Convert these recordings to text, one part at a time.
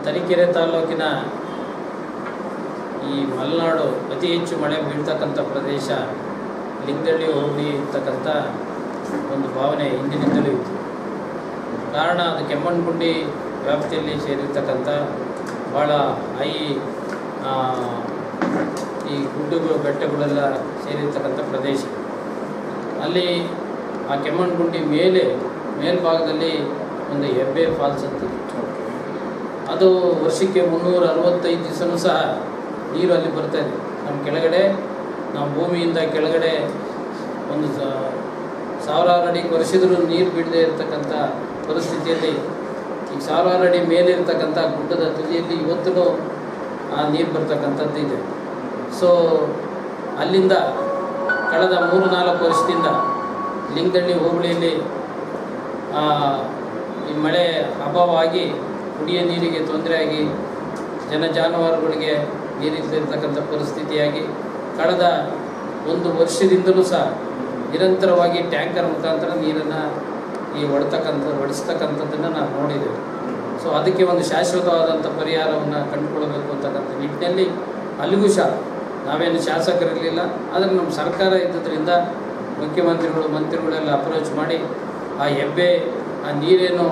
ತರೀಕೆರೆ ತಾಲೂಕಿನ ಈ ಮಲೆನಾಡು ಅತಿ ಹೆಚ್ಚು ಮಳೆ ಬೀಳ್ತಕ್ಕಂಥ ಪ್ರದೇಶ ಲಿಂಗದಳ್ಳಿ ಹೋಬಳಿ ಇರ್ತಕ್ಕಂಥ ಒಂದು ಭಾವನೆ ಹಿಂದಿನಿಂದಲೂ ಇತ್ತು ಕಾರಣ ಅದು ಕೆಮ್ಮಣ್ಣಗುಂಡಿ ವ್ಯಾಪ್ತಿಯಲ್ಲಿ ಸೇರಿರ್ತಕ್ಕಂಥ ಭಾಳ ಹೈ ಆ, ಈ ಗುಡ್ಡಗಳು ಬೆಟ್ಟಗಳೆಲ್ಲ ಸೇರಿರ್ತಕ್ಕಂಥ ಪ್ರದೇಶ ಅಲ್ಲಿ ಆ ಕೆಮ್ಮಣ್ಣಗುಂಡಿ ಮೇಲೆ ಮೇಲ್ಭಾಗದಲ್ಲಿ ಒಂದು ಹೆಬ್ಬೆ ಫಾಲ್ಸ್ ಅಂತ ಇದೆ. ಅದು ವರ್ಷಕ್ಕೆ ಮುನ್ನೂರ ಅರವತ್ತೈದು ದಿವಸನೂ ಸಹ ನೀರು ಅಲ್ಲಿ ಬರ್ತಾ ಇದೆ ನಮ್ಮ ಕೆಳಗಡೆ ನಾವು ಭೂಮಿಯಿಂದ ಕೆಳಗಡೆ ಒಂದು ಸ- ಸಾವಿರಾರು ಅಡಿ ವರ್ಷಿದ್ರೂ ನೀರು ಬಿಡದೆ ಇರತಕ್ಕಂಥ ಪರಿಸ್ಥಿತಿಯಲ್ಲಿ ಈಗ ಸಾವಿರಾರು ಅಡಿ ಮೇಲೆ ಇರತಕ್ಕಂಥ ಗುಡ್ಡದ ತುದಿಯಲ್ಲಿ ಇವತ್ತೂ ಆ ನೀರು ಬರ್ತಕ್ಕಂಥದ್ದು ಇದೆ ಸೊ ಅಲ್ಲಿಂದ ಕಳೆದ ಮೂರು ನಾಲ್ಕು ವರ್ಷದಿಂದ ಲಿಂಗದಳ್ಳಿ ಹೋಬಳಿಯಲ್ಲಿ ಆ, ಈ ಮಳೆ ಅಭಾವವಾಗಿ ಕುಡಿಯೋ ನೀರಿಗೆ ತೊಂದರೆಯಾಗಿ ಜನ ಜಾನುವಾರುಗಳಿಗೆ ನೀರಿಲ್ಲದಿರ್ತಕ್ಕಂಥ ಪರಿಸ್ಥಿತಿಯಾಗಿ ಕಳೆದ ಒಂದು ವರ್ಷದಿಂದಲೂ ಸಹ ನಿರಂತರವಾಗಿ ಟ್ಯಾಂಕರ್ ಮುಖಾಂತರ ನೀರನ್ನು ಈ ಹೊಡ್ತಕ್ಕಂಥ ಹೊಡಿಸ್ತಕ್ಕಂಥದ್ದನ್ನು ನಾವು ನೋಡಿದ್ದೇವೆ ಸೊ ಅದಕ್ಕೆ ಒಂದು ಶಾಶ್ವತವಾದಂಥ ಪರಿಹಾರವನ್ನು ಕಂಡುಕೊಳ್ಬೇಕು ಅಂತಕ್ಕಂಥ ನಿಟ್ಟಿನಲ್ಲಿ ಅಲ್ಲಿಗೂ ಸಹ ನಾವೇನು ಶಾಸಕರಿರಲಿಲ್ಲ ಆದರೆ ನಮ್ಮ ಸರ್ಕಾರ ಇದ್ದದ್ರಿಂದ ಮುಖ್ಯಮಂತ್ರಿಗಳು ಮಂತ್ರಿಗಳೆಲ್ಲ ಅಪ್ರೋಚ್ ಮಾಡಿ ಆ ಹೆಬ್ಬೆ ಆ ನೀರೇನು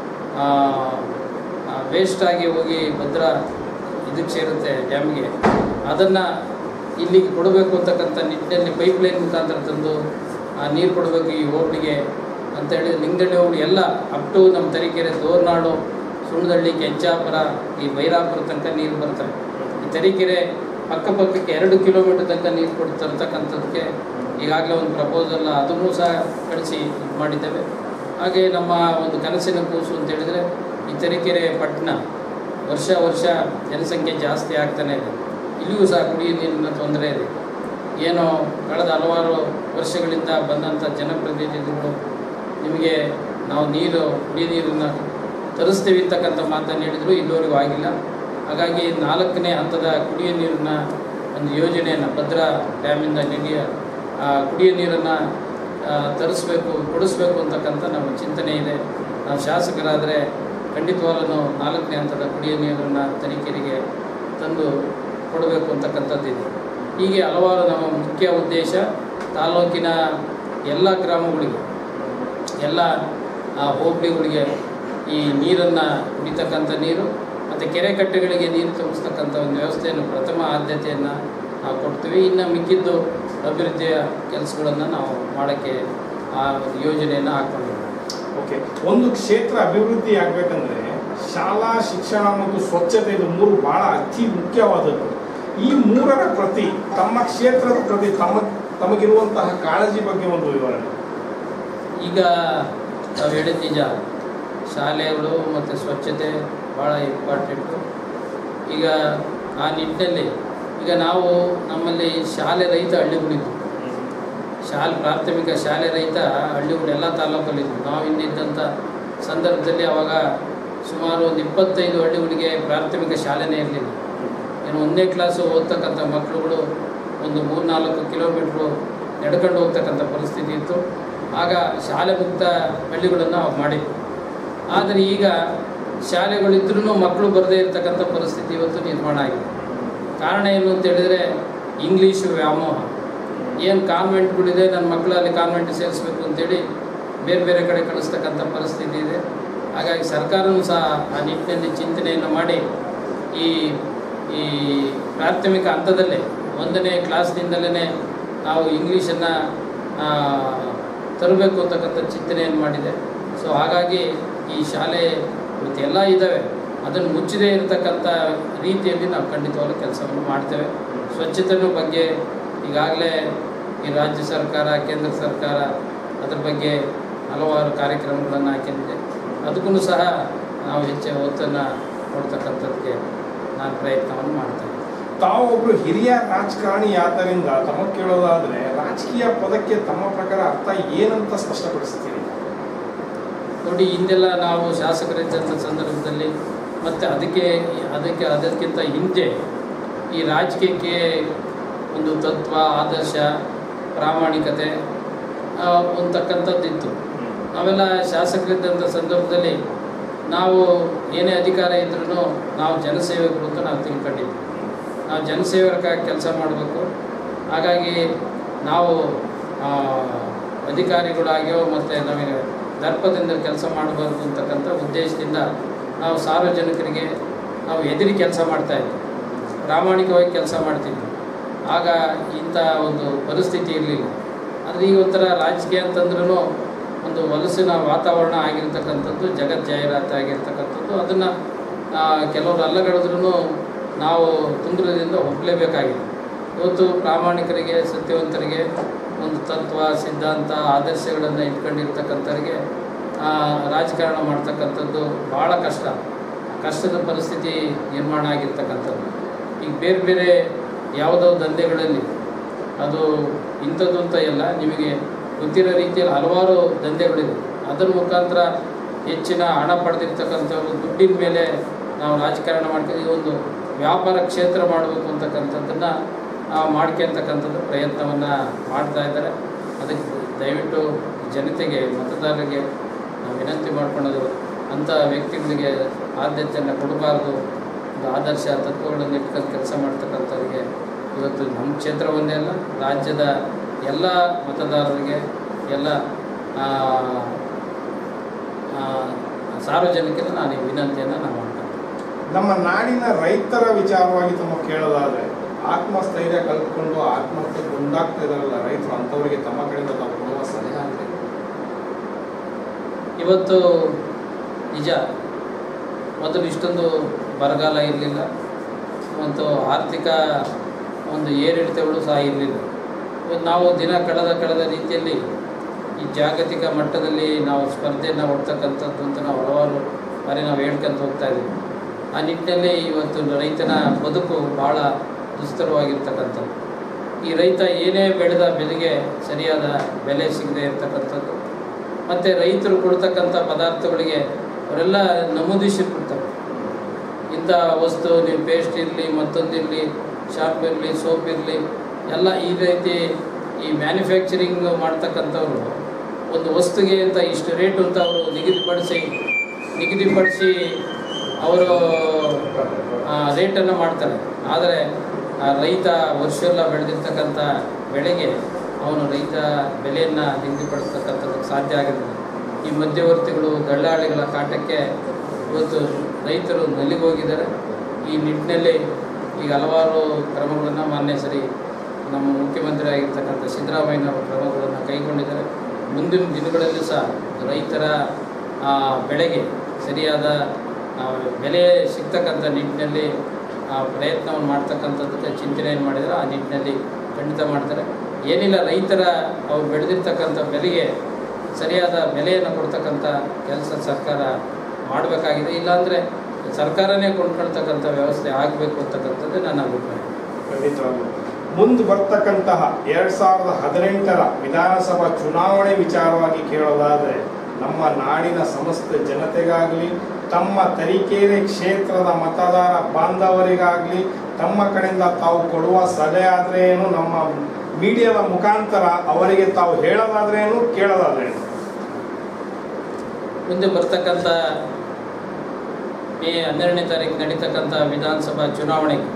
ವೇಸ್ಟಾಗಿ ಹೋಗಿ ಭದ್ರಾ ಇದಕ್ಕೆ ಸೇರುತ್ತೆ ಡ್ಯಾಮ್ಗೆ ಅದನ್ನು ಇಲ್ಲಿಗೆ ಕೊಡಬೇಕು ಅಂತಕ್ಕಂಥ ನಿಟ್ಟಿನಲ್ಲಿ ಪೈಪ್ಲೈನ್ ಮುಖಾಂತರ ತಂದು ಆ ನೀರು ಕೊಡಬೇಕು ಈ ಹೋಬಳಿಗೆ ಅಂತೇಳಿ ಲಿಂಗದಳ್ಳಿ ಹೋಬಳಿ ಎಲ್ಲ ಅಪ್ ಟು ನಮ್ಮ ತರೀಕೆರೆ ದೋರ್ನಾಡು ಸುಣ್ಣದಳ್ಳಿ ಕೆಂಚಾಪುರ ಈ ಬೈರಾಪುರ ತನಕ ನೀರು ಬರ್ತವೆ ಈ ತರೀಕೆರೆ ಅಕ್ಕಪಕ್ಕಕ್ಕೆ ಎರಡು ಕಿಲೋಮೀಟರ್ ತನಕ ನೀರು ಕೊಟ್ಟು ತರ್ತಕ್ಕಂಥದ್ದಕ್ಕೆ ಈಗಾಗಲೇ ಒಂದು ಪ್ರಪೋಸಲ್ ಅದನ್ನು ಸಹ ಕಳಿಸಿ ಇದು ಮಾಡಿದ್ದೇವೆ ಹಾಗೆ ನಮ್ಮ ಒಂದು ಕನಸಿನ ಕೂಸು ಅಂತ ಹೇಳಿದರೆ ಈ ತರೀಕೆರೆ ಪಟ್ಟಣ ವರ್ಷ ವರ್ಷ ಜನಸಂಖ್ಯೆ ಜಾಸ್ತಿ ಆಗ್ತಾನೆ ಇದೆ ಇಲ್ಲಿಯೂ ಸಹ ಕುಡಿಯುವ ನೀರಿನ ತೊಂದರೆ ಇದೆ ಏನೋ ಕಳೆದ ಹಲವಾರು ವರ್ಷಗಳಿಂದ ಬಂದಂಥ ಜನಪ್ರತಿನಿಧಿಗಳು ನಿಮಗೆ ನಾವು ನೀರು ಕುಡಿಯ ನೀರನ್ನು ತರಿಸ್ತೀವಿ ಅಂತಕ್ಕಂಥ ಮಾತನ್ನು ಹೇಳಿದ್ರು ಇಲ್ಲಿವರೆಗೂ ಆಗಿಲ್ಲ ಹಾಗಾಗಿ ನಾಲ್ಕನೇ ಹಂತದ ಕುಡಿಯ ನೀರಿನ ಒಂದು ಯೋಜನೆಯನ್ನು ಭದ್ರಾ ಡ್ಯಾಮಿಂದ ನಿಧಿಯ ಆ, ಕುಡಿಯ ನೀರನ್ನು ತರಿಸ್ಬೇಕು ಕೊಡಿಸ್ಬೇಕು ಅಂತಕ್ಕಂಥ ನಮ್ಮ ಚಿಂತನೆ ಇದೆ ನಾವು ಶಾಸಕರಾದರೆ ಖಂಡಿತವಾಗಲೂ ನಾಲ್ಕನೇ ಹಂತದ ಕುಡಿಯ ನೀರನ್ನು ತನಿಖೆರಿಗೆ ತಂದು ಕೊಡಬೇಕು ಅಂತಕ್ಕಂಥದ್ದಿದೆ ಹೀಗೆ ಹಲವಾರು ನಮ್ಮ ಮುಖ್ಯ ಉದ್ದೇಶ ತಾಲೂಕಿನ ಎಲ್ಲ ಗ್ರಾಮಗಳಿಗೆ ಎಲ್ಲ ಆ ಹೋಬಳಿಗಳಿಗೆ ಈ ನೀರನ್ನು ಕುಡಿತಕ್ಕಂಥ ನೀರು ಮತ್ತು ಕೆರೆ ಕಟ್ಟೆಗಳಿಗೆ ನೀರು ತುಂಬಿಸ್ತಕ್ಕಂಥ ಒಂದು ವ್ಯವಸ್ಥೆಯನ್ನು ಪ್ರಥಮ ಆದ್ಯತೆಯನ್ನು ನಾವು ಕೊಡ್ತೀವಿ ಇನ್ನು ಮಿಕ್ಕಿದ್ದು ಅಭಿವೃದ್ಧಿಯ ಕೆಲಸಗಳನ್ನು ನಾವು ಮಾಡೋಕ್ಕೆ ಆ ಒಂದು ಯೋಜನೆಯನ್ನು ಹಾಕ್ಕೊಂಡಿದ್ದೀವಿ ಓಕೆ ಒಂದು ಕ್ಷೇತ್ರ ಅಭಿವೃದ್ಧಿ ಆಗ್ಬೇಕಂದ್ರೆ ಶಾಲಾ ಶಿಕ್ಷಣ ಮತ್ತು ಸ್ವಚ್ಛತೆ ಇದು ಮೂರು ಬಹಳ ಅತಿ ಮುಖ್ಯವಾದದ್ದು ಈ ಮೂರರ ಪ್ರತಿ ತಮ್ಮ ಕ್ಷೇತ್ರದ ಪ್ರತಿ ತಮ್ಮ ತಮಗಿರುವಂತಹ ಕಾಳಜಿ ಬಗ್ಗೆ ಒಂದು ವಿವರಣೆ ಈಗ ನಾವು ಹೇಳಿದ ನಿಜ ಶಾಲೆಗಳು ಮತ್ತು ಸ್ವಚ್ಛತೆ ಭಾಳ ಇಂಪಾರ್ಟೆಂಟು ಈಗ ಆ ನಿಟ್ಟಿನಲ್ಲಿ ಈಗ ನಾವು ನಮ್ಮಲ್ಲಿ ಶಾಲೆ ರಹಿತ ಹಳ್ಳಿಗಳಿದ್ವು ಶಾಲೆ ಪ್ರಾಥಮಿಕ ಶಾಲೆ ರಹಿತ ಹಳ್ಳಿಗಳು ಎಲ್ಲ ತಾಲೂಕಲ್ಲಿದ್ವು ನಾವು ಹಿಂದಿದ್ದಂಥ ಸಂದರ್ಭದಲ್ಲಿ ಅವಾಗ ಸುಮಾರು ಒಂದು ಇಪ್ಪತ್ತೈದು ಹಳ್ಳಿಗಳಿಗೆ ಪ್ರಾಥಮಿಕ ಶಾಲೆನೇ ಇರಲಿಲ್ಲ ಏನು ಒಂದನೇ ಕ್ಲಾಸು ಓದ್ತಕ್ಕಂಥ ಮಕ್ಕಳುಗಳು ಒಂದು ಮೂರು ನಾಲ್ಕು ಕಿಲೋಮೀಟ್ರು ನಡ್ಕೊಂಡು ಹೋಗ್ತಕ್ಕಂಥ ಪರಿಸ್ಥಿತಿ ಇತ್ತು ಆಗ ಶಾಲೆ ಮುಕ್ತ ಹಳ್ಳಿಗಳನ್ನು ಅವಾಗ ಮಾಡಿದ್ವಿ ಆದರೆ ಈಗ ಶಾಲೆಗಳಿದ್ರೂ ಮಕ್ಕಳು ಬರದೇ ಇರತಕ್ಕಂಥ ಪರಿಸ್ಥಿತಿ ಇವತ್ತು ನಿರ್ಮಾಣ ಆಗಿದೆ ಕಾರಣ ಏನು ಅಂತ ಹೇಳಿದರೆ ಇಂಗ್ಲೀಷ್ ವ್ಯಾಮೋಹ ಏನು ಕಾನ್ವೆಂಟ್ಗಳಿದೆ ನನ್ನ ಮಕ್ಕಳು ಅಲ್ಲಿ ಕಾನ್ವೆಂಟ್ ಸೇರಿಸ್ಬೇಕು ಅಂತೇಳಿ ಬೇರೆ ಬೇರೆ ಕಡೆ ಕಳಿಸ್ತಕ್ಕಂಥ ಪರಿಸ್ಥಿತಿ ಇದೆ ಹಾಗಾಗಿ ಸರ್ಕಾರವೂ ಸಹ ಆ ನಿಟ್ಟಿನಲ್ಲಿ ಚಿಂತನೆಯನ್ನು ಮಾಡಿ ಈ ಈ ಪ್ರಾಥಮಿಕ ಹಂತದಲ್ಲೇ ಒಂದನೇ ಕ್ಲಾಸ್ನಿಂದಲೇ ನಾವು ಇಂಗ್ಲೀಷನ್ನು ತರಬೇಕು ಅಂತಕ್ಕಂಥ ಚಿಂತನೆಯನ್ನು ಮಾಡಿದೆ ಸೊ ಹಾಗಾಗಿ ಈ ಶಾಲೆ ಇವತ್ತು ಎಲ್ಲ ಇದ್ದಾವೆ ಅದನ್ನು ಮುಚ್ಚದೇ ಇರತಕ್ಕಂಥ ರೀತಿಯಲ್ಲಿ ನಾವು ಖಂಡಿತವಾಗ್ಲೂ ಕೆಲಸವನ್ನು ಮಾಡ್ತೇವೆ ಸ್ವಚ್ಛತೆಯ ಬಗ್ಗೆ ಈಗಾಗಲೇ ಈ ರಾಜ್ಯ ಸರ್ಕಾರ ಕೇಂದ್ರ ಸರ್ಕಾರ ಅದ್ರ ಬಗ್ಗೆ ಹಲವಾರು ಕಾರ್ಯಕ್ರಮಗಳನ್ನು ಹಾಕಿದೆ ಅದಕ್ಕೂ ಸಹ ನಾವು ಹೆಚ್ಚು ಒತ್ತನ್ನು ಕೊಡ್ತಕ್ಕಂಥದ್ದಕ್ಕೆ ನಾನು ಪ್ರಯತ್ನವನ್ನು ಮಾಡ್ತೇನೆ ತಾವು ಒಬ್ರು ಹಿರಿಯ ರಾಜಕಾರಣಿ ಆದ್ದರಿಂದ ತಮ್ಮ ಕೇಳೋದಾದ್ರೆ ರಾಜಕೀಯ ಪದಕ್ಕೆ ತಮ್ಮ ಪ್ರಕಾರ ಅರ್ಥ ಏನಂತ ಸ್ಪಷ್ಟಪಡಿಸ್ತೀರಿ ನೋಡಿ ಹಿಂದೆಲ್ಲ ನಾವು ಶಾಸಕರಿದ್ದಂಥ ಸಂದರ್ಭದಲ್ಲಿ ಮತ್ತು ಅದಕ್ಕೆ ಅದಕ್ಕೆ ಅದಕ್ಕಿಂತ ಹಿಂದೆ ಈ ರಾಜಕೀಯಕ್ಕೆ ಒಂದು ತತ್ವ ಆದರ್ಶ ಪ್ರಾಮಾಣಿಕತೆ ಆ, ಅಂತಕ್ಕಂಥದ್ದಿತ್ತು ನಾವೆಲ್ಲ ಶಾಸಕರಿದ್ದಂಥ ಸಂದರ್ಭದಲ್ಲಿ ನಾವು ಏನೇ ಅಧಿಕಾರ ಇದ್ರೂ ನಾವು ಜನಸೇವಕರು ಅಂತ ನಾವು ತಿಳ್ಕೊಂಡಿದ್ವಿ ನಾವು ಜನಸೇವಕರಾಗಿ ಕೆಲಸ ಮಾಡಬೇಕು ಹಾಗಾಗಿ ನಾವು ಆ, ಅಧಿಕಾರಿಗಳಾಗ್ಯೋ ಮತ್ತು ನಮಗೆ ದರ್ಪದಿಂದ ಕೆಲಸ ಮಾಡಬಾರ್ದು ಅಂತಕ್ಕಂಥ ಉದ್ದೇಶದಿಂದ ನಾವು ಸಾರ್ವಜನಿಕರಿಗೆ ನಾವು ಎದುರಿ ಕೆಲಸ ಮಾಡ್ತಾಯಿದ್ವಿ ಪ್ರಾಮಾಣಿಕವಾಗಿ ಕೆಲಸ ಮಾಡ್ತಿದ್ವಿ ಆಗ ಇಂಥ ಒಂದು ಪರಿಸ್ಥಿತಿ ಇರಲಿಲ್ಲ ಆದರೆ ಈಗ ಒಂಥರ ರಾಜಕೀಯ ಅಂತಂದ್ರೂ ಒಂದು ವಲಸಿನ ವಾತಾವರಣ ಆಗಿರ್ತಕ್ಕಂಥದ್ದು ಜಗತ್ ಜಾಹೀರಾತು ಆಗಿರ್ತಕ್ಕಂಥದ್ದು ಅದನ್ನು ಕೆಲವರು ಅಲ್ಲಗಳೆದ್ರೂ ನಾವು ತುಂಬ್ರದಿಂದ ಒಪ್ಪಲೇಬೇಕಾಗಿದೆ ಇವತ್ತು ಪ್ರಾಮಾಣಿಕರಿಗೆ ಸತ್ಯವಂತರಿಗೆ ಒಂದು ತತ್ವ ಸಿದ್ಧಾಂತ ಆದರ್ಶಗಳನ್ನು ಇಟ್ಕೊಂಡಿರ್ತಕ್ಕಂಥವ್ರಿಗೆ ಆ, ರಾಜಕಾರಣ ಮಾಡ್ತಕ್ಕಂಥದ್ದು ಭಾಳ ಕಷ್ಟ ಕಷ್ಟದ ಪರಿಸ್ಥಿತಿ ನಿರ್ಮಾಣ ಆಗಿರ್ತಕ್ಕಂಥದ್ದು ಈಗ ಬೇರೆ ಬೇರೆ ಯಾವುದೋ ದಂಧೆಗಳಲ್ಲಿ ಅದು ಇಂಥದ್ದು ಅಂತ ಎಲ್ಲ ನಿಮಗೆ ಗೊತ್ತಿರೋ ರೀತಿಯಲ್ಲಿ ಹಲವಾರು ದಂಧೆಗಳಿವೆ ಅದರ ಮುಖಾಂತರ ಹೆಚ್ಚಿನ ಹಣ ಪಡೆದಿರ್ತಕ್ಕಂಥವ್ರು ದುಡ್ಡಿನ ಮೇಲೆ ನಾವು ರಾಜಕಾರಣ ಮಾಡ್ಕೊಂಡು ಈ ಒಂದು ವ್ಯಾಪಾರ ಕ್ಷೇತ್ರ ಮಾಡಬೇಕು ಅಂತಕ್ಕಂಥದ್ದನ್ನು ಮಾಡ್ಕೊಳ್ತಕ್ಕಂಥದ್ದು ಪ್ರಯತ್ನವನ್ನು ಮಾಡ್ತಾ ಇದ್ದಾರೆ ಅದಕ್ಕೆ ದಯವಿಟ್ಟು ಜನತೆಗೆ ಮತದಾರರಿಗೆ ನಾವು ವಿನಂತಿ ಮಾಡ್ಕೊಳ್ಳೋದು ಅಂಥ ವ್ಯಕ್ತಿಗಳಿಗೆ ಆದ್ಯತೆಯನ್ನು ಕೊಡಬಾರ್ದು ಒಂದು ಆದರ್ಶ ತತ್ವಗಳನ್ನು ಇಟ್ಕೊಂಡು ಕೆಲಸ ಮಾಡ್ತಕ್ಕಂಥವ್ರಿಗೆ ಇವತ್ತು ನಮ್ಮ ಕ್ಷೇತ್ರ ಒಂದೇ ಅಲ್ಲ ರಾಜ್ಯದ ಎಲ್ಲ ಮತದಾರರಿಗೆ ಎಲ್ಲ ಆ, ಆ, ಸಾರ್ವಜನಿಕರಿಗೆ ನಾನು ಈ ವಿನಂತಿಯನ್ನು ನಾನು ಮಾಡ್ತೇನೆ ನಮ್ಮ ನಾಡಿನ ರೈತರ ವಿಚಾರವಾಗಿ ತಮ್ಮ ಕೇಳೋದಾದ್ರೆ ಆತ್ಮಸ್ಥೈರ್ಯ ಕಲ್ತ್ಕೊಂಡು ಆತ್ಮಹತ್ಯೆ ಮುಂದಾಗ್ತಾ ಇದಾರಲ್ಲ ರೈತರು ಅಂಥವರಿಗೆ ತಮ್ಮ ಕಡೆಯಿಂದ ತಾವು ಕೊಡುವ ಸಲಹೆ ಅಂದ್ರೆ ಇವತ್ತು ನಿಜ ಮೊದಲು ಇಷ್ಟೊಂದು ಬರಗಾಲ ಇರಲಿಲ್ಲ ಮತ್ತು ಆರ್ಥಿಕ ಒಂದು ಏರಿಳಿತಗಳು ಸಹ ಇರಲಿಲ್ಲ ಇವತ್ತು ನಾವು ದಿನ ಕಳೆದ ಕಳೆದ ರೀತಿಯಲ್ಲಿ ಈ ಜಾಗತಿಕ ಮಟ್ಟದಲ್ಲಿ ನಾವು ಸ್ಪರ್ಧೆಯನ್ನು ಹೊಡ್ತಕ್ಕಂಥದ್ದು ಅಂತ ನಾವು ಹಲವಾರು ಬಾರಿ ನಾವು ಹೇಳ್ಕೊಂತ ಹೋಗ್ತಾ ಇದ್ದೀವಿ ಆ ನಿಟ್ಟಿನಲ್ಲಿ ಇವತ್ತು ರೈತನ ಬದುಕು ಭಾಳ ದುಸ್ತರವಾಗಿರ್ತಕ್ಕಂಥದ್ದು ಈ ರೈತ ಏನೇ ಬೆಳೆದ ಬೆಲೆಗೆ ಸರಿಯಾದ ಬೆಲೆ ಸಿಗದೆ ಇರ್ತಕ್ಕಂಥದ್ದು ಮತ್ತು ರೈತರು ಕೊಡ್ತಕ್ಕಂಥ ಪದಾರ್ಥಗಳಿಗೆ ಅವರೆಲ್ಲ ನಮೂದಿಸಿರ್ಬಿಡ್ತಾರೆ ಇಂಥ ವಸ್ತು ನೀವು ಪೇಸ್ಟ್ ಇರಲಿ ಮತ್ತೊಂದಿರಲಿ ಶಾಂಪ್ ಇರಲಿ ಸೋಪ್ ಇರಲಿ ಎಲ್ಲ ಈ ರೀತಿ ಈ ಮ್ಯಾನುಫ್ಯಾಕ್ಚರಿಂಗ್ ಮಾಡ್ತಕ್ಕಂಥವ್ರು ಒಂದು ವಸ್ತುಗೆ ಅಂತ ಇಷ್ಟು ರೇಟು ಅಂತ ಅವರು ನಿಗದಿಪಡಿಸಿ ನಿಗದಿಪಡಿಸಿ ಅವರು ರೇಟನ್ನು ಮಾಡ್ತಾರೆ ಆದರೆ ಆ ರೈತ ವರ್ಷೆಲ್ಲ ಬೆಳೆದಿರ್ತಕ್ಕಂಥ ಬೆಳೆಗೆ ಅವನು ರೈತ ಬೆಲೆಯನ್ನು ನಿಗದಿಪಡಿಸ್ತಕ್ಕಂಥದ್ದಕ್ಕೆ ಸಾಧ್ಯ ಆಗಿರೋದಿಲ್ಲ ಈ ಮಧ್ಯವರ್ತಿಗಳು ದಳ್ಳಾಳಿಗಳ ಕಾಟಕ್ಕೆ ಇವತ್ತು ರೈತರು ನಲಿಗೋಗಿದ್ದಾರೆ ಈ ನಿಟ್ಟಿನಲ್ಲಿ ಈಗ ಹಲವಾರು ಕ್ರಮಗಳನ್ನು ಮಾನ್ಯ ಸರಿ ನಮ್ಮ ಮುಖ್ಯಮಂತ್ರಿ ಆಗಿರ್ತಕ್ಕಂಥ ಸಿದ್ದರಾಮಯ್ಯನವರು ಕ್ರಮಗಳನ್ನು ಕೈಗೊಂಡಿದ್ದಾರೆ ಮುಂದಿನ ದಿನಗಳಲ್ಲಿ ಸಹ ರೈತರ ಆ, ಬೆಳೆಗೆ ಸರಿಯಾದ ಆ, ಬೆಲೆ ಸಿಗ್ತಕ್ಕಂಥ ನಿಟ್ಟಿನಲ್ಲಿ ಆ, ಪ್ರಯತ್ನವನ್ನು ಮಾಡ್ತಕ್ಕಂಥದ್ದಕ್ಕೆ ಚಿಂತನೆಯನ್ನು ಮಾಡಿದರೆ ಆ ನಿಟ್ಟಿನಲ್ಲಿ ಖಂಡಿತ ಮಾಡ್ತಾರೆ ಏನಿಲ್ಲ ರೈತರ ಅವ್ರು ಬೆಳೆದಿರ್ತಕ್ಕಂಥ ಬೆಲೆಗೆ ಸರಿಯಾದ ಬೆಲೆಯನ್ನು ಕೊಡ್ತಕ್ಕಂಥ ಕೆಲಸ ಸರ್ಕಾರ ಮಾಡಬೇಕಾಗಿದೆ ಇಲ್ಲಾಂದರೆ ಸರ್ಕಾರನೇ ಕೊಂಡ್ಕೊಳ್ತಕ್ಕಂಥ ವ್ಯವಸ್ಥೆ ಆಗಬೇಕು ಅಂತಕ್ಕಂಥದ್ದು ನನ್ನ ಅಭಿಪ್ರಾಯ ಖಂಡಿತವಾಗ್ಲೂ ಮುಂದೆ ಬರ್ತಕ್ಕಂತಹ ಎರಡ್ ಸಾವಿರದ ಹದಿನೆಂಟರ ವಿಧಾನಸಭಾ ಚುನಾವಣೆ ವಿಚಾರವಾಗಿ ಕೇಳೋದಾದ್ರೆ ನಮ್ಮ ನಾಡಿನ ಸಮಸ್ತ ಜನತೆಗಾಗಲಿ ತಮ್ಮ ತರೀಕೆರೆ ಕ್ಷೇತ್ರದ ಮತದಾರ ಬಾಂಧವರಿಗಾಗಲಿ ತಮ್ಮ ಕಡೆಯಿಂದ ತಾವು ಕೊಡುವ ಸಲಹೆ ಆದ್ರೆ ಏನು ನಮ್ಮ ಮೀಡಿಯಾದ ಮುಖಾಂತರ ಅವರಿಗೆ ತಾವು ಹೇಳೋದಾದ್ರೆ ಏನು ಕೇಳೋದಾದ್ರೆ ಏನು ಮುಂದೆ ಬರ್ತಕ್ಕಂಥ ಮೇ ಹನ್ನೆರಡನೇ ತಾರೀಕು ನಡೀತಕ್ಕಂಥ ವಿಧಾನಸಭಾ ಚುನಾವಣೆಗೆ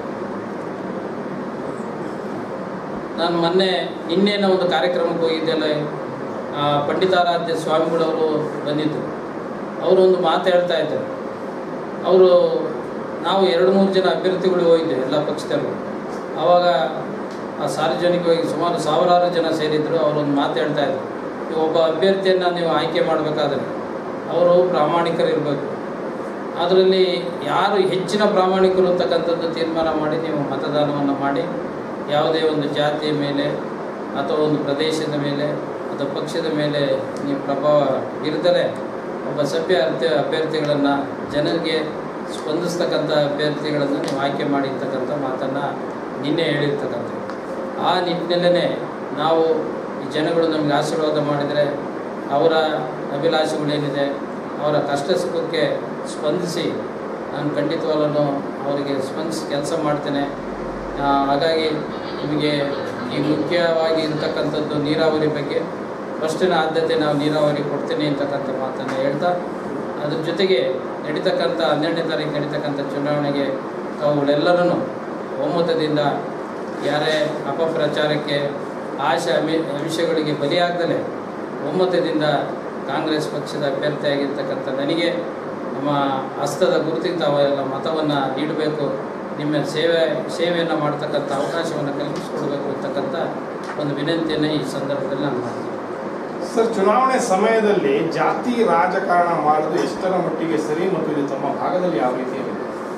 ನಾನು ಮೊನ್ನೆ ನಿನ್ನೆನ ಒಂದು ಕಾರ್ಯಕ್ರಮಕ್ಕೆ ಹೋಗಿದ್ದೆಲ್ಲ ಆ, ಪಂಡಿತಾರಾಧ್ಯ ಸ್ವಾಮಿಗಳವರು ಬಂದಿದ್ದರು ಅವರು ಒಂದು ಮಾತು ಹೇಳ್ತಾ ಇದ್ದರು ಅವರು ನಾವು ಎರಡು ಮೂರು ಜನ ಅಭ್ಯರ್ಥಿಗಳು ಹೋಗಿದ್ದೆ ಎಲ್ಲ ಪಕ್ಷದವರು ಆವಾಗ ಆ ಸಾರ್ವಜನಿಕವಾಗಿ ಸುಮಾರು ಸಾವಿರಾರು ಜನ ಸೇರಿದ್ರು ಅವರೊಂದು ಮಾತು ಹೇಳ್ತಾ ಇದ್ರು ನೀವು ಒಬ್ಬ ಅಭ್ಯರ್ಥಿಯನ್ನು ನೀವು ಆಯ್ಕೆ ಮಾಡಬೇಕಾದ್ರೆ ಅವರು ಪ್ರಾಮಾಣಿಕರಿರಬೇಕು ಅದರಲ್ಲಿ ಯಾರು ಹೆಚ್ಚಿನ ಪ್ರಾಮಾಣಿಕರು ಅಂತಕ್ಕಂಥದ್ದು ತೀರ್ಮಾನ ಮಾಡಿ ನೀವು ಮತದಾನವನ್ನು ಮಾಡಿ ಯಾವುದೇ ಒಂದು ಜಾತಿಯ ಮೇಲೆ ಅಥವಾ ಒಂದು ಪ್ರದೇಶದ ಮೇಲೆ ಅಥವಾ ಪಕ್ಷದ ಮೇಲೆ ನೀವು ಪ್ರಭಾವ ಬೀರದರೆ ಒಬ್ಬ ಸಭ್ಯ ಅರ್ಥ ಅಭ್ಯರ್ಥಿಗಳನ್ನು ಜನರಿಗೆ ಸ್ಪಂದಿಸ್ತಕ್ಕಂಥ ಅಭ್ಯರ್ಥಿಗಳನ್ನು ನೀವು ಆಯ್ಕೆ ಮಾಡಿರ್ತಕ್ಕಂಥ ಮಾತನ್ನು ನಿನ್ನೆ ಹೇಳಿರ್ತಕ್ಕಂಥ ಆ ನಿಟ್ಟಿನಲ್ಲೇ ನಾವು ಈ ಜನಗಳು ನಮಗೆ ಆಶೀರ್ವಾದ ಮಾಡಿದರೆ ಅವರ ಅಭಿಲಾಷೆಗಳೇನಿದೆ ಅವರ ಕಷ್ಟ ಸುಖಕ್ಕೆ ಸ್ಪಂದಿಸಿ ನಾನು ಖಂಡಿತವಾಗಲೂ ಅವರಿಗೆ ಸ್ಪಂದಿಸಿ ಕೆಲಸ ಮಾಡ್ತೇನೆ ಆ, ಹಾಗಾಗಿ ನಿಮಗೆ ಈ ಮುಖ್ಯವಾಗಿ ಇರ್ತಕ್ಕಂಥದ್ದು ನೀರಾವರಿ ಬಗ್ಗೆ ಫಸ್ಟಿನ ಆದ್ಯತೆ ನಾವು ನೀರಾವರಿ ಕೊಡ್ತೀನಿ ಅಂತಕ್ಕಂಥ ಮಾತನ್ನು ಹೇಳ್ತಾ ಅದ್ರ ಜೊತೆಗೆ ನಡೀತಕ್ಕಂಥ ಹನ್ನೆರಡನೇ ತಾರೀಕು ನಡೀತಕ್ಕಂಥ ಚುನಾವಣೆಗೆ ತಾವುಗಳೆಲ್ಲರೂ ಒಮ್ಮತದಿಂದ ಯಾರೇ ಅಪಪ್ರಚಾರಕ್ಕೆ ಆಶೆ ಅಮಿ ವಿಷಯಗಳಿಗೆ ಬಲಿಯಾಗದಲೇ ಒಮ್ಮತದಿಂದ ಕಾಂಗ್ರೆಸ್ ಪಕ್ಷದ ಅಭ್ಯರ್ಥಿಯಾಗಿರ್ತಕ್ಕಂಥ ನನಗೆ ನಮ್ಮ ಹಸ್ತದ ಗುರುತಿಗೆ ತಾವೆಲ್ಲ ಮತವನ್ನು ನೀಡಬೇಕು ನಿಮ್ಮ ಸೇವೆ ಸೇವೆಯನ್ನು ಮಾಡ್ತಕ್ಕಂಥ ಅವಕಾಶವನ್ನು ಕಲ್ಪಿಸಿಕೊಡ್ಬೇಕು ಅಂತಕ್ಕಂಥ ಒಂದು ವಿನಂತಿಯನ್ನು ಈ ಸಂದರ್ಭದಲ್ಲಿ ನಾನು ಮಾಡ್ತೀನಿ ಸರ್ ಚುನಾವಣೆ ಸಮಯದಲ್ಲಿ ಜಾತಿ ರಾಜಕಾರಣ ಮಾಡೋದು ಎಷ್ಟರ ಮಟ್ಟಿಗೆ ಸರಿ ಮತ್ತು ಇದು ತಮ್ಮ ಭಾಗದಲ್ಲಿ ಯಾವ ರೀತಿಯಲ್ಲಿ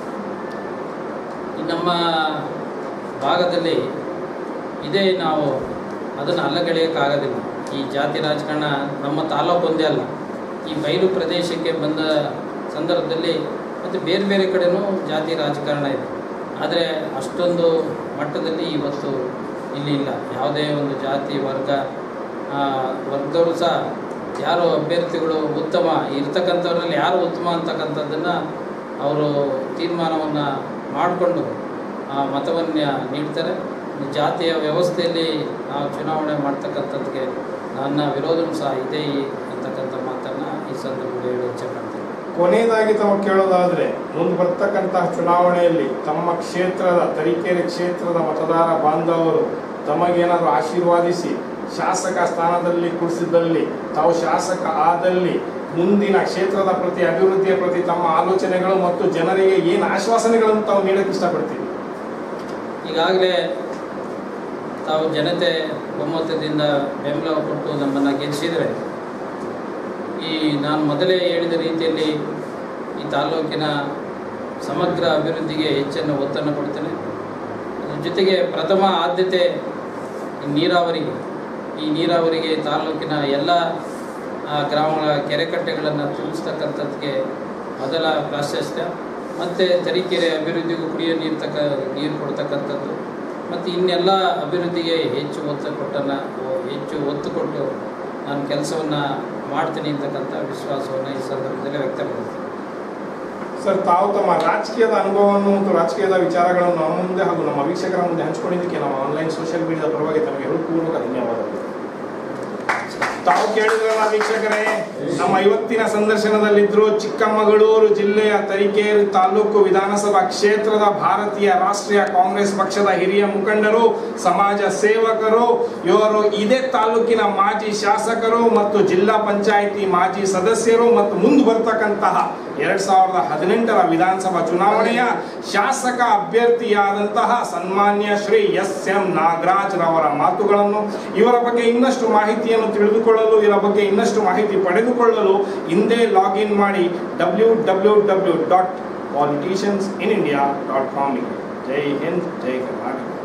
ಈ ನಮ್ಮ ಭಾಗದಲ್ಲಿ ಇದೇ ನಾವು ಅದನ್ನು ಅಲ್ಲಗಳೆಯೋಕ್ಕಾಗೋದಿಲ್ಲ ಈ ಜಾತಿ ರಾಜಕಾರಣ ನಮ್ಮ ತಾಲೂಕು ಒಂದೇ ಅಲ್ಲ ಈ ಬಯಲು ಪ್ರದೇಶಕ್ಕೆ ಬಂದ ಸಂದರ್ಭದಲ್ಲಿ ಮತ್ತು ಬೇರೆ ಬೇರೆ ಕಡೆನೂ ಜಾತಿ ರಾಜಕಾರಣ ಇದೆ ಆದರೆ ಅಷ್ಟೊಂದು ಮಟ್ಟದಲ್ಲಿ ಇವತ್ತು ಇಲ್ಲಿ ಇಲ್ಲ ಯಾವುದೇ ಒಂದು ಜಾತಿ ವರ್ಗ ಆ, ವರ್ಗದವರು ಸಹ ಯಾರು ಅಭ್ಯರ್ಥಿಗಳು ಉತ್ತಮ ಇರ್ತಕ್ಕಂಥವ್ರಲ್ಲಿ ಯಾರು ಉತ್ತಮ ಅಂತಕ್ಕಂಥದ್ದನ್ನು ಅವರು ತೀರ್ಮಾನವನ್ನು ಮಾಡಿಕೊಂಡು ಮತವನ್ನು ನೀಡ್ತಾರೆ ಜಾತಿಯ ವ್ಯವಸ್ಥೆಯಲ್ಲಿ ನಾವು ಚುನಾವಣೆ ಮಾಡ್ತಕ್ಕಂಥದ್ದಕ್ಕೆ ನನ್ನ ವಿರೋಧನೂ ಸಹ ಇದೆ ಈ ಅಂತಕ್ಕಂಥ ಮಾತನ್ನು ಈ ಸಂದರ್ಭದಲ್ಲಿ ಹೇಳಿ ಇಚ್ಛೆಪಡ್ತೀನಿ ಕೊನೆಯದಾಗಿ ತಾವು ಕೇಳೋದಾದ್ರೆ ಮುಂದೆ ಬರ್ತಕ್ಕಂತಹ ಚುನಾವಣೆಯಲ್ಲಿ ತಮ್ಮ ಕ್ಷೇತ್ರದ ತರೀಕೆರೆ ಕ್ಷೇತ್ರದ ಮತದಾರ ಬಾಂಧವರು ತಮಗೇನಾದರೂ ಆಶೀರ್ವಾದಿಸಿ ಶಾಸಕ ಸ್ಥಾನದಲ್ಲಿ ಕುಳಿಸಿದ್ದಲ್ಲಿ ತಾವು ಶಾಸಕ ಆದಲ್ಲಿ ಮುಂದಿನ ಕ್ಷೇತ್ರದ ಪ್ರತಿ ಅಭಿವೃದ್ಧಿಯ ಪ್ರತಿ ತಮ್ಮ ಆಲೋಚನೆಗಳು ಮತ್ತು ಜನರಿಗೆ ಏನು ಆಶ್ವಾಸನೆಗಳನ್ನು ತಾವು ನೀಡಕ್ಕೆ ಇಷ್ಟಪಡ್ತೀವಿ ಈಗಾಗಲೇ ತಾವು ಜನತೆ ಒಮ್ಮತದಿಂದ ಬೆಂಬಲ ಕೊಟ್ಟು ನಮ್ಮನ್ನು ಗೆಲ್ಲಿಸಿದರೆ ಈ ನಾನು ಮೊದಲೇ ಹೇಳಿದ ರೀತಿಯಲ್ಲಿ ಈ ತಾಲೂಕಿನ ಸಮಗ್ರ ಅಭಿವೃದ್ಧಿಗೆ ಹೆಚ್ಚನ್ನು ಒತ್ತನ್ನು ಕೊಡ್ತೇನೆ ಅದ್ರ ಜೊತೆಗೆ ಪ್ರಥಮ ಆದ್ಯತೆ ಈ ನೀರಾವರಿಗೆ ಈ ನೀರಾವರಿಗೆ ತಾಲೂಕಿನ ಎಲ್ಲ ಆ, ಗ್ರಾಮಗಳ ಕೆರೆಕಟ್ಟೆಗಳನ್ನು ತುಂಬಿಸ್ತಕ್ಕಂಥದ್ದಕ್ಕೆ ಮೊದಲ ಪ್ರಾಶಸ್ತ್ಯ ಮತ್ತು ತರೀಕೆರೆ ಅಭಿವೃದ್ಧಿಗೂ ಕುಡಿಯೋ ನೀರು ತಕ್ಕ ನೀರು ಕೊಡ್ತಕ್ಕಂಥದ್ದು ಮತ್ತು ಇನ್ನೆಲ್ಲ ಅಭಿವೃದ್ಧಿಗೆ ಹೆಚ್ಚು ಒತ್ತು ಕೊಟ್ಟನ್ನು ಹೆಚ್ಚು ಒತ್ತು ಕೊಟ್ಟು ನಾನು ಕೆಲಸವನ್ನು ಮಾಡ್ತೀನಿ ಅಂತಕ್ಕಂಥ ವಿಶ್ವಾಸವನ್ನು ಈ ಸಂದರ್ಭದಲ್ಲಿ ವ್ಯಕ್ತಪಡಿಸ್ತೀನಿ ಸರ್ ತಾವು ತಮ್ಮ ರಾಜಕೀಯದ ಅನುಭವವನ್ನು ಮತ್ತು ರಾಜಕೀಯದ ವಿಚಾರಗಳನ್ನು ನಮ್ಮ ಮುಂದೆ ಹಾಗೂ ನಮ್ಮ ವೀಕ್ಷಕರ ಮುಂದೆ ಹಂಚಿಕೊಂಡಿದ್ದಕ್ಕೆ ನಮ್ಮ ಆನ್ಲೈನ್ ಸೋಷಿಯಲ್ ಮೀಡಿಯಾದ ಪರವಾಗಿ ತಮಗೆ ಹೃತ್ಪೂರ್ವಕ ಧನ್ಯವಾದಗಳು ತಾವು ಕೇಳಿದ್ರಲ್ಲ ವೀಕ್ಷಕರೇ ನಮ್ಮ ಇವತ್ತಿನ ಸಂದರ್ಶನದಲ್ಲಿದ್ರು ಚಿಕ್ಕಮಗಳೂರು ಜಿಲ್ಲೆಯ ತರೀಕೆರೆ ತಾಲೂಕು ವಿಧಾನಸಭಾ ಕ್ಷೇತ್ರದ ಭಾರತೀಯ ರಾಷ್ಟ್ರೀಯ ಕಾಂಗ್ರೆಸ್ ಪಕ್ಷದ ಹಿರಿಯ ಮುಖಂಡರು ಸಮಾಜ ಸೇವಕರು ಇವರು ಇದೇ ತಾಲೂಕಿನ ಮಾಜಿ ಶಾಸಕರು ಮತ್ತು ಜಿಲ್ಲಾ ಪಂಚಾಯಿತಿ ಮಾಜಿ ಸದಸ್ಯರು ಮತ್ತು ಮುಂದೆ ಬರ್ತಕ್ಕಂತಹ ಎರಡ್ ಸಾವಿರದ ಹದಿನೆಂಟರ ವಿಧಾನಸಭಾ ಚುನಾವಣೆಯ ಶಾಸಕ ಅಭ್ಯರ್ಥಿಯಾದಂತಹ ಸನ್ಮಾನ್ಯ ಶ್ರೀ ಎಸ್ ಎಂ ನಾಗರಾಜ್ ರವರ ಮಾತುಗಳನ್ನು ಇವರ ಬಗ್ಗೆ ಇನ್ನಷ್ಟು ಮಾಹಿತಿಯನ್ನು ತಿಳಿದುಕೊಳ್ಳಲು ಇವರ ಬಗ್ಗೆ ಇನ್ನಷ್ಟು ಮಾಹಿತಿ ಪಡೆದುಕೊಳ್ಳಲು ಹಿಂದೆ ಲಾಗಿನ್ ಮಾಡಿ W W W dot politicians in India dot com ಜೈ ಹಿಂದ್ ಜೈ ಕರ್ನಾಟಕ